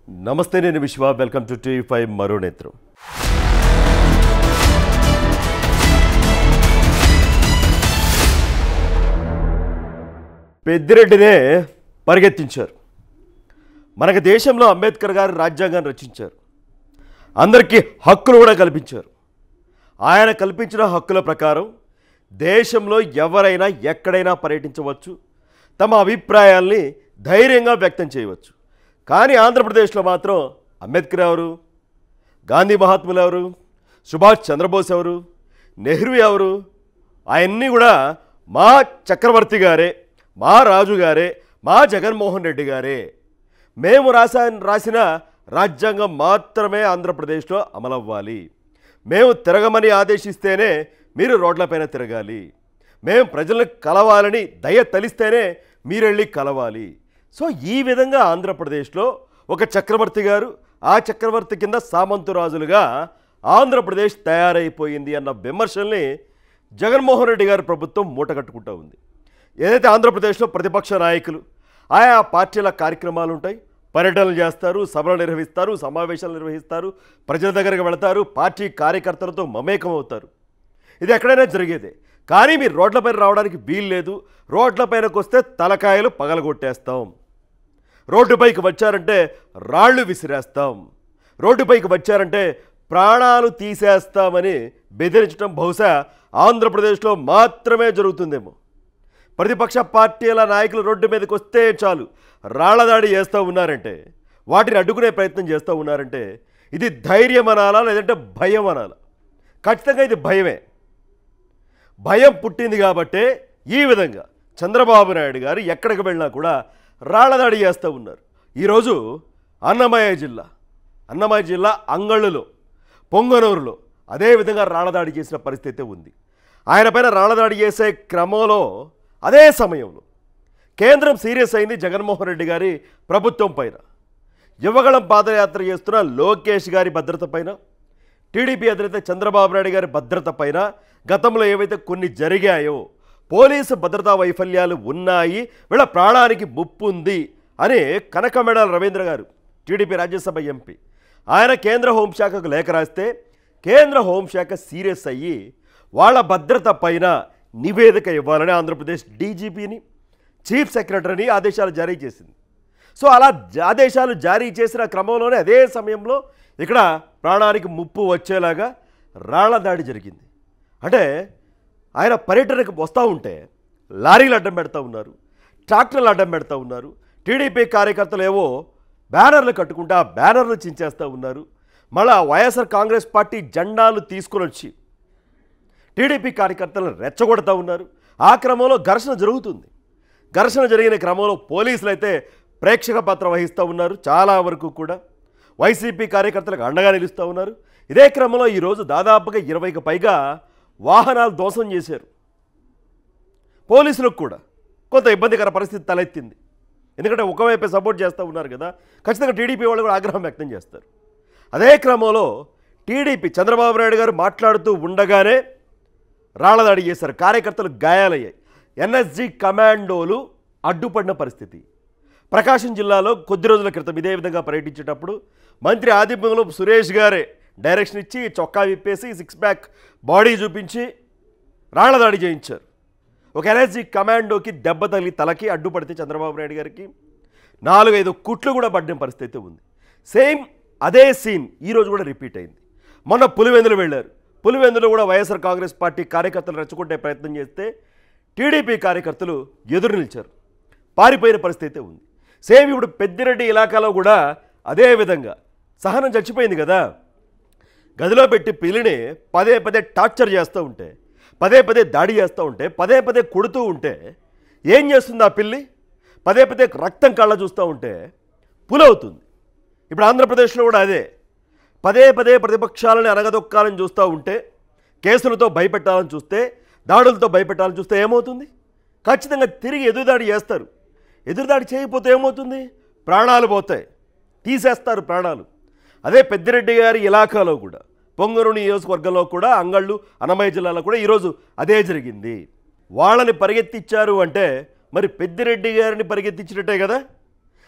నమస్తే నేను విశ్వ వెల్కమ్ టు టీవీ ఫైవ్ మరో నేత్రం పెద్దిరెడ్డినే పరిగెత్తించారు మనకి దేశంలో అంబేద్కర్ గారు రాజ్యాంగాన్ని రచించారు అందరికీ హక్కులు కూడా కల్పించారు ఆయన కల్పించిన హక్కుల ప్రకారం దేశంలో ఎవరైనా ఎక్కడైనా పర్యటించవచ్చు తమ అభిప్రాయాల్ని ధైర్యంగా వ్యక్తం చేయవచ్చు కానీ ఆంధ్రప్రదేశ్లో మాత్రం అంబేద్కర్ ఎవరు గాంధీ మహాత్ములు ఎవరు సుభాష్ చంద్రబోస్ ఎవరు నెహ్రూ ఎవరు అవన్నీ కూడా మా చక్రవర్తి గారే మా రాజు గారే మా జగన్మోహన్ రెడ్డి గారే మేము రాసా రాసిన రాజ్యాంగం మాత్రమే ఆంధ్రప్రదేశ్లో అమలవ్వాలి మేము తిరగమని ఆదేశిస్తేనే మీరు రోడ్లపైన తిరగాలి మేము ప్రజలను కలవాలని దయ తలిస్తేనే మీరెళ్ళి కలవాలి సో ఈ విధంగా ఆంధ్రప్రదేశ్లో ఒక చక్రవర్తి గారు ఆ చక్రవర్తి కింద సామంతురాజులుగా ఆంధ్రప్రదేశ్ తయారైపోయింది అన్న విమర్శల్ని జగన్మోహన్ రెడ్డి గారి ప్రభుత్వం మూటగట్టుకుంటూ ఉంది ఏదైతే ఆంధ్రప్రదేశ్లో ప్రతిపక్ష నాయకులు ఆయా పార్టీల కార్యక్రమాలు ఉంటాయి పర్యటనలు చేస్తారు సభలు నిర్వహిస్తారు సమావేశాలు నిర్వహిస్తారు ప్రజల దగ్గరికి వెళతారు పార్టీ కార్యకర్తలతో మమేకం అవుతారు ఇది ఎక్కడైనా జరిగేదే కానీ మీరు రోడ్లపైన రావడానికి వీలు లేదు రోడ్లపైనకు వస్తే తలకాయలు పగలగొట్టేస్తాం రోడ్డుపైకి వచ్చారంటే రాళ్ళు విసిరేస్తాం రోడ్డుపైకి వచ్చారంటే ప్రాణాలు తీసేస్తామని బెదిరించడం బహుశా ఆంధ్రప్రదేశ్లో మాత్రమే జరుగుతుందేమో ప్రతిపక్ష పార్టీల నాయకులు రోడ్డు మీదకి వస్తే చాలు రాళ్లదాడి చేస్తూ ఉన్నారంటే వాటిని అడ్డుకునే ప్రయత్నం చేస్తూ ఉన్నారంటే ఇది ధైర్యం అనాలా లేదంటే భయం అనాలా ఖచ్చితంగా ఇది భయమే భయం పుట్టింది కాబట్టే ఈ విధంగా చంద్రబాబు నాయుడు గారు ఎక్కడికి వెళ్ళినా కూడా రాళ్లదాడి చేస్తూ ఉన్నారు ఈరోజు అన్నమయ్య జిల్లా అన్నమయ్య జిల్లా అంగళ్ళులో పొంగనూరులో అదేవిధంగా రాళ్లదాడి చేసిన పరిస్థితి ఉంది ఆయన పైన రాళ్లదాడి చేసే క్రమంలో అదే సమయంలో కేంద్రం సీరియస్ అయింది జగన్మోహన్ రెడ్డి గారి ప్రభుత్వం పైన యువగళం పాదయాత్ర చేస్తున్న లోకేష్ గారి భద్రత పైన టీడీపీ అధినేత చంద్రబాబు నాయుడు గారి భద్రత పైన గతంలో ఏవైతే కొన్ని జరిగాయో పోలీసు భద్రతా వైఫల్యాలు ఉన్నాయి వీళ్ళ ప్రాణానికి ముప్పు ఉంది అని కనకమెడల రవీంద్ర గారు టీడీపీ రాజ్యసభ ఎంపీ ఆయన కేంద్ర హోంశాఖకు లేఖ రాస్తే కేంద్ర హోంశాఖ సీరియస్ అయ్యి వాళ్ళ భద్రత పైన నివేదిక ఇవ్వాలని ఆంధ్రప్రదేశ్ డీజీపీని చీఫ్ సెక్రటరీని ఆదేశాలు జారీ చేసింది సో అలా జ- ఆదేశాలు జారీ చేసిన క్రమంలోనే అదే సమయంలో ఇక్కడ ప్రాణానికి ముప్పు వచ్చేలాగా రాళ్ల దాడి జరిగింది అంటే ఆయన పర్యటనకు వస్తూ ఉంటే లారీలు అడ్డం పెడతా ఉన్నారు ట్రాక్టర్లు అడ్డం పెడతా ఉన్నారు టీడీపీ కార్యకర్తలు ఏవో బ్యానర్లు కట్టుకుంటే ఆ బ్యానర్లు చించేస్తూ ఉన్నారు మళ్ళా వైఎస్ఆర్ కాంగ్రెస్ పార్టీ జెండాలు తీసుకొని వచ్చి టీడీపీ కార్యకర్తలను రెచ్చగొడతా ఉన్నారు ఆ క్రమంలో ఘర్షణ జరుగుతుంది ఘర్షణ జరిగిన క్రమంలో పోలీసులు అయితే ప్రేక్షక పాత్ర వహిస్తూ ఉన్నారు చాలా వరకు కూడా వైసీపీ కార్యకర్తలకు అండగా నిలుస్తూ ఉన్నారు ఇదే క్రమంలో ఈరోజు దాదాపుగా ఇరవైకి పైగా వాహనాలు ధ్వంసం చేశారు పోలీసులకు కూడా కొంత ఇబ్బందికర పరిస్థితి తలెత్తింది ఎందుకంటే ఒకవైపే సపోర్ట్ చేస్తూ ఉన్నారు కదా ఖచ్చితంగా టీడీపీ వాళ్ళు కూడా ఆగ్రహం వ్యక్తం చేస్తారు అదే క్రమంలో టీడీపీ చంద్రబాబు నాయుడు గారు మాట్లాడుతూ ఉండగానే రాళ్లదాడి చేశారు కార్యకర్తలు గాయాలయ్యాయి ఎన్ఎస్జి కమాండోలు అడ్డుపడిన పరిస్థితి ప్రకాశం జిల్లాలో కొద్ది రోజుల క్రితం ఇదే విధంగా పర్యటించేటప్పుడు మంత్రి ఆదిత్యంలో సురేష్ గారే డైరెక్షన్ ఇచ్చి చొక్కా విప్పేసి సిక్స్ ప్యాక్ బాడీ చూపించి రాళ్లదాడి చేయించారు ఒక ఎనర్జీ కమాండోకి దెబ్బ తగిలి తలకి అడ్డుపడితే చంద్రబాబు నాయుడు గారికి నాలుగైదు కుట్లు కూడా పడిన పరిస్థితి ఉంది సేమ్ అదే సీన్ ఈరోజు కూడా రిపీట్ అయింది మొన్న పులివెందులు వెళ్ళారు పులివెందులు కూడా వైఎస్ఆర్ కాంగ్రెస్ పార్టీ కార్యకర్తలు రెచ్చగొట్టే ప్రయత్నం చేస్తే టీడీపీ కార్యకర్తలు ఎదురు నిలిచారు పారిపోయిన పరిస్థితి ఉంది సేమ్ ఇప్పుడు పెద్దిరెడ్డి ఇలాకాలో కూడా అదే విధంగా సహనం చచ్చిపోయింది కదా గదిలో పెట్టి పిల్లిని పదే పదే టార్చర్ చేస్తూ ఉంటే పదే పదే దాడి చేస్తూ ఉంటే పదే పదే కొడుతూ ఉంటే ఏం చేస్తుంది ఆ పిల్లి పదే పదే రక్తం కళ్ళ చూస్తూ ఉంటే పులవుతుంది ఇప్పుడు ఆంధ్రప్రదేశ్లో కూడా అదే పదే పదే ప్రతిపక్షాలని అనగదొక్కాలని చూస్తూ ఉంటే కేసులతో భయపెట్టాలని చూస్తే దాడులతో భయపెట్టాలని చూస్తే ఏమవుతుంది ఖచ్చితంగా తిరిగి ఎదురుదాడి చేస్తారు ఎదురుదాడి చేయకపోతే ఏమవుతుంది ప్రాణాలు పోతాయి తీసేస్తారు ప్రాణాలు అదే పెద్దిరెడ్డి గారి ఇలాకాలో కూడా పొంగూరు నియోజకవర్గంలో కూడా అంగళ్ళు అన్నమయ్య జిల్లాలో కూడా ఈరోజు అదే జరిగింది వాళ్ళని పరిగెత్తిచ్చారు అంటే మరి పెద్దిరెడ్డి గారిని పరిగెత్తించినట్టే కదా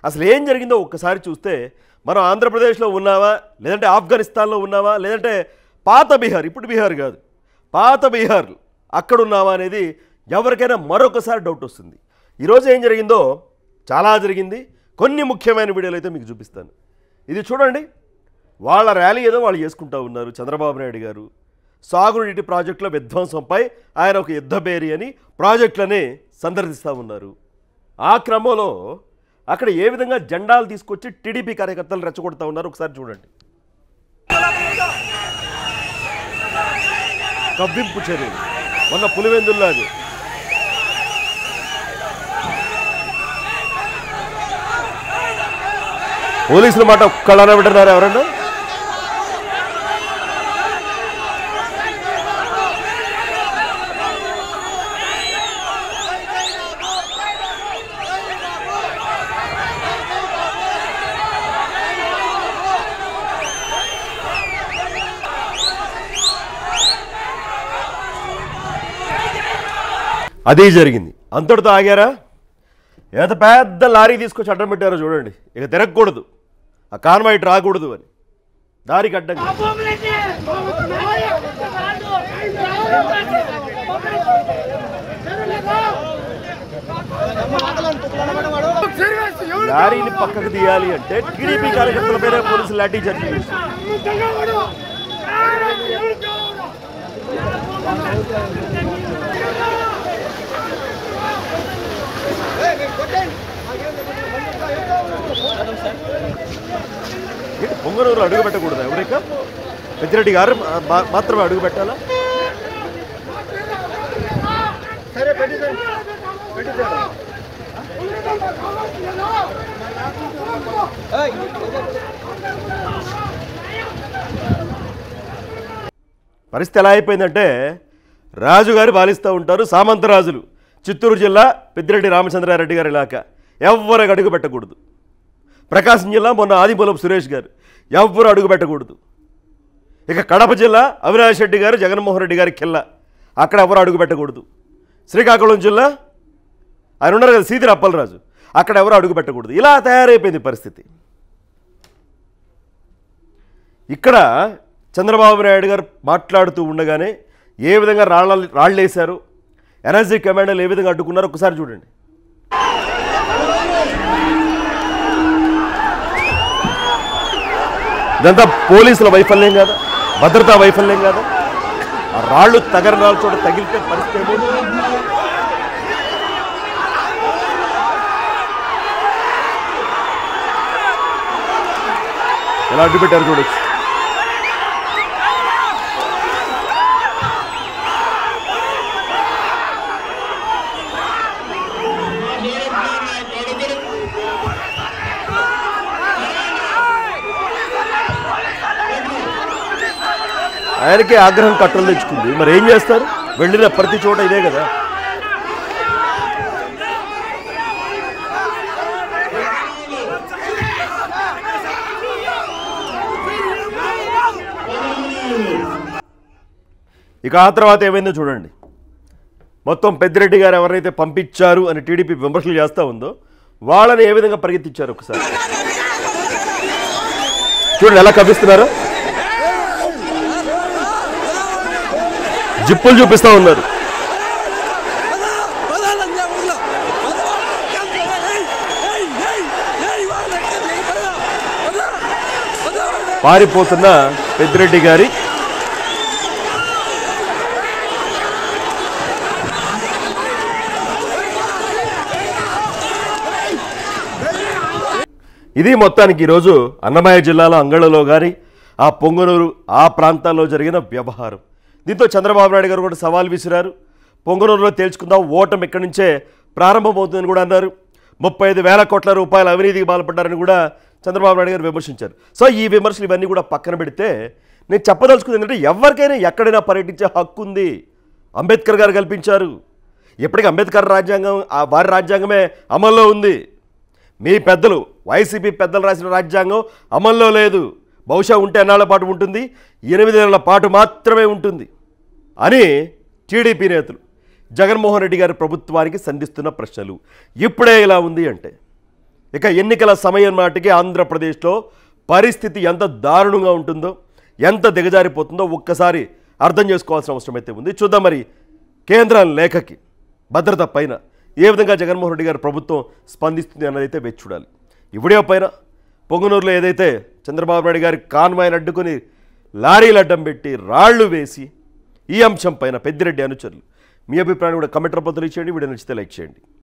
అసలు ఏం జరిగిందో ఒక్కసారి చూస్తే మనం ఆంధ్రప్రదేశ్లో ఉన్నావా లేదంటే ఆఫ్ఘనిస్తాన్లో ఉన్నావా లేదంటే పాత బీహార్ ఇప్పుడు బీహార్ కాదు పాత బీహార్ అక్కడ ఉన్నావా అనేది ఎవరికైనా మరొకసారి డౌట్ వస్తుంది ఈరోజు ఏం జరిగిందో చాలా జరిగింది కొన్ని ముఖ్యమైన వీడియోలు అయితే మీకు చూపిస్తాను ఇది చూడండి వాళ్ళ ర్యాలీ ఏదో వాళ్ళు చేసుకుంటా ఉన్నారు చంద్రబాబు నాయుడు గారు సాగునీటి ప్రాజెక్టుల విధ్వంసంపై ఆయన ఒక యుద్ధబేరి అని ప్రాజెక్టులని సందర్శిస్తూ ఉన్నారు ఆ క్రమంలో అక్కడ ఏ విధంగా జెండాలు తీసుకొచ్చి టీడీపీ కార్యకర్తలు రెచ్చగొడతా ఉన్నారు ఒకసారి చూడండి కవ్వింపు చర్యలు మొన్న పులివెందుల్లాగా పోలీసుల మాట ఒక్కళ్ళన వింటున్నారు ఎవరన్నా అది జరిగింది అంతటితో ఆగారా ఎంత పెద్ద లారీ తీసుకొచ్చి అడ్డం పెట్టారో చూడండి ఇక తిరగకూడదు ఆ కాన్వాయిట్ రాకూడదు అని దారికి అడ్డంగా లారీని పక్కకు తీయాలి అంటే టీడీపీ కార్యకర్తల పైన పోలీసులు లాఠీ చార్జీ చేశారు ఏంటి పొంగనూరు అడుగు పెట్టకూడదు ఎవరిక పెద్దిరెడ్డి గారు మా- మాత్రమే అడుగు పెట్టాలా పరిస్థితి ఎలా అయిపోయిందంటే రాజుగారు పాలిస్తూ ఉంటారు సామంతరాజులు చిత్తూరు జిల్లా పెద్దిరెడ్డి రామచంద్రారెడ్డి గారి ఇలాక ఎవ్వరికి అడుగు పెట్టకూడదు ప్రకాశం జిల్లా మొన్న ఆదిమూలపు సురేష్ గారు ఎవ్వరు అడుగు పెట్టకూడదు ఇక కడప జిల్లా అవినాష్ రెడ్డి గారు జగన్మోహన్ రెడ్డి గారి కిల్ల అక్కడ ఎవరు అడుగు పెట్టకూడదు శ్రీకాకుళం జిల్లా ఆయన ఉన్నారు కదా సీదిరి అప్పలరాజు అక్కడ ఎవరు అడుగు పెట్టకూడదు ఇలా తయారైపోయింది పరిస్థితి ఇక్కడ చంద్రబాబు నాయుడు గారు మాట్లాడుతూ ఉండగానే ఏ విధంగా రాళ్ళ రాళ్ళేశారు ఎనర్జీ కమాండర్లు ఏ విధంగా అడ్డుకున్నారో ఒకసారి చూడండి ఇదంతా పోలీసుల వైఫల్యం కాదా భద్రతా వైఫల్యం కాదా ఆ రాళ్ళు తగర రాళ్ళ చోట తగిలితే పరిస్థితి ఏమవుతుంది? ఎలా అడ్డు పెట్టారు చూడొచ్చు ఆయనకే ఆగ్రహం కట్టలు తెచ్చుకుంది మరి ఏం చేస్తారు వెళ్ళిన ప్రతి చోట ఇదే కదా ఇక ఆ తర్వాత ఏమైందో చూడండి మొత్తం పెద్దిరెడ్డి గారు ఎవరైతే పంపించారు అని టీడీపీ విమర్శలు చేస్తూ ఉందో వాళ్ళని ఏ విధంగా పరిగెత్తించారు ఒకసారి చూడండి ఎలా కప్పిస్తున్నారు జిప్పులు చూపిస్తా ఉన్నారు పారిపోతున్న పెద్దిరెడ్డి గారి ఇది మొత్తానికి ఈరోజు అన్నమయ్య జిల్లాలో అంగళ్ళలో గారి ఆ పొంగనూరు ఆ ప్రాంతాల్లో జరిగిన వ్యవహారం దీంతో చంద్రబాబు నాయుడు గారు కూడా సవాల్ విసిరారు పొంగనూరులో తేల్చుకుందాం ఓటమి ఇక్కడి నుంచే ప్రారంభమవుతుందని కూడా అన్నారు ముప్పై ఐదు వేల కోట్ల రూపాయల అవినీతికి బాల్పడ్డారని కూడా చంద్రబాబు నాయుడు గారు విమర్శించారు సో ఈ విమర్శలు ఇవన్నీ కూడా పక్కన పెడితే నేను చెప్పదలుచుకుంది ఏంటంటే ఎవరికైనా ఎక్కడైనా పర్యటించే హక్కు ఉంది అంబేద్కర్ గారు కల్పించారు ఇప్పటికీ అంబేద్కర్ రాజ్యాంగం ఆ వారి రాజ్యాంగమే అమల్లో ఉంది మీ పెద్దలు వైసీపీ పెద్దలు రాసిన రాజ్యాంగం అమల్లో లేదు బహుశా ఉంటే ఎన్నాళ్ళ పాటు ఉంటుంది ఎనిమిది నెలల పాటు మాత్రమే ఉంటుంది అని టీడీపీ నేతలు జగన్మోహన్ రెడ్డి గారి ప్రభుత్వానికి సంధిస్తున్న ప్రశ్నలు ఇప్పుడే ఇలా ఉంది అంటే ఇక ఎన్నికల సమయం నాటికి ఆంధ్రప్రదేశ్లో పరిస్థితి ఎంత దారుణంగా ఉంటుందో ఎంత దిగజారిపోతుందో ఒక్కసారి అర్థం చేసుకోవాల్సిన అవసరం అయితే ఉంది చూద్దాం మరి కేంద్ర లేఖకి భద్రత పైన ఏ విధంగా జగన్మోహన్ రెడ్డి గారి ప్రభుత్వం స్పందిస్తుంది అన్నది అయితే వేచి చూడాలి ఈ వీడియో పైన పొంగునూరులో ఏదైతే చంద్రబాబు నాయుడు గారి కాన్వాయ్ని అడ్డుకొని లారీలు అడ్డం పెట్టి రాళ్లు వేసి ఈ అంశం పైన పెద్దిరెడ్డి అనుచరులు మీ అభిప్రాయం కూడా కమెంట్ రూపంలో ఇచ్చేయండి వీడియో నచ్చితే లైక్ చేయండి